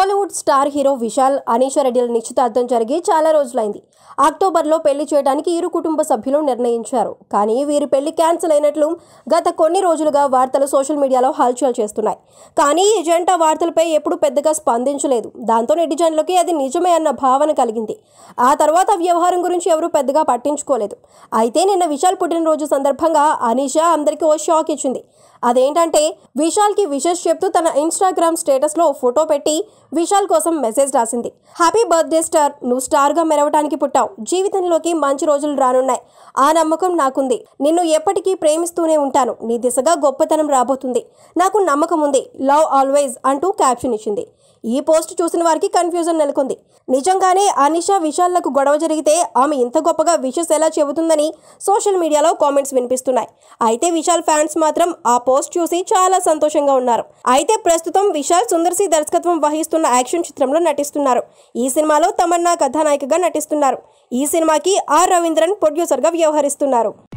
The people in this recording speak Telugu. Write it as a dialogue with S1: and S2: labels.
S1: కోలీవుడ్ స్టార్ హీరో విశాల్ అనీషా రెడ్డిల నిశ్చితార్థం జరిగి చాలా రోజులైంది అక్టోబర్లో పెళ్లి చేయడానికి ఇరు కుటుంబ సభ్యులు నిర్ణయించారు కానీ వీరి పెళ్లి క్యాన్సిల్ అయినట్లు గత కొన్ని రోజులుగా వార్తలు సోషల్ మీడియాలో హల్చల్ చేస్తున్నాయి కానీ ఈ జంట వార్తలపై ఎప్పుడు పెద్దగా స్పందించలేదు దాంతో నెటిజన్లకి అది నిజమే అన్న భావన కలిగింది ఆ తర్వాత వ్యవహారం గురించి ఎవరూ పెద్దగా పట్టించుకోలేదు అయితే నిన్న విశాల్ పుట్టినరోజు సందర్భంగా అనీషా అందరికీ ఓ షాక్ ఇచ్చింది అదేంటంటే విశాల్కి విషెస్ చెప్తూ తన ఇన్స్టాగ్రామ్ స్టేటస్లో ఫోటో పెట్టి విశాల్ కోసం మెసేజ్ రాసింది హ్యాపీ బర్త్డే స్టార్ నువ్వు స్టార్గా మెరవటానికి పుట్టావు జీవితంలోకి మంచి రోజులు రానున్నాయి ఆ నమ్మకం నాకుంది నిన్ను ఎప్పటికీ ప్రేమిస్తూనే ఉంటాను నీ దిశగా గొప్పతనం రాబోతుంది నాకు నమ్మకం ఉంది లవ్ ఆల్వేజ్ అంటూ క్యాప్షన్ ఇచ్చింది ఈ పోస్ట్ చూసిన వారికి కన్ఫ్యూజన్ నెలకొంది నిజంగానే అనిషా విశాల్లకు గొడవ జరిగితే ఆమె ఇంత గొప్పగా విషెస్ ఎలా చెబుతుందని సోషల్ మీడియాలో కామెంట్స్ వినిపిస్తున్నాయి అయితే విశాల్ ఫ్యాన్స్ మాత్రం ఆ పోస్ట్ చూసి చాలా సంతోషంగా ఉన్నారు అయితే ప్రస్తుతం విశాల్ సుందర్సి దర్శకత్వం వహిస్తున్న యాక్షన్ చిత్రంలో నటిస్తున్నారు ఈ సినిమాలో తమన్నా కథానాయికగా నటిస్తున్నారు ఈ సినిమాకి ఆర్ రవీంద్రన్ ప్రొడ్యూసర్గా వ్యవహరిస్తున్నారు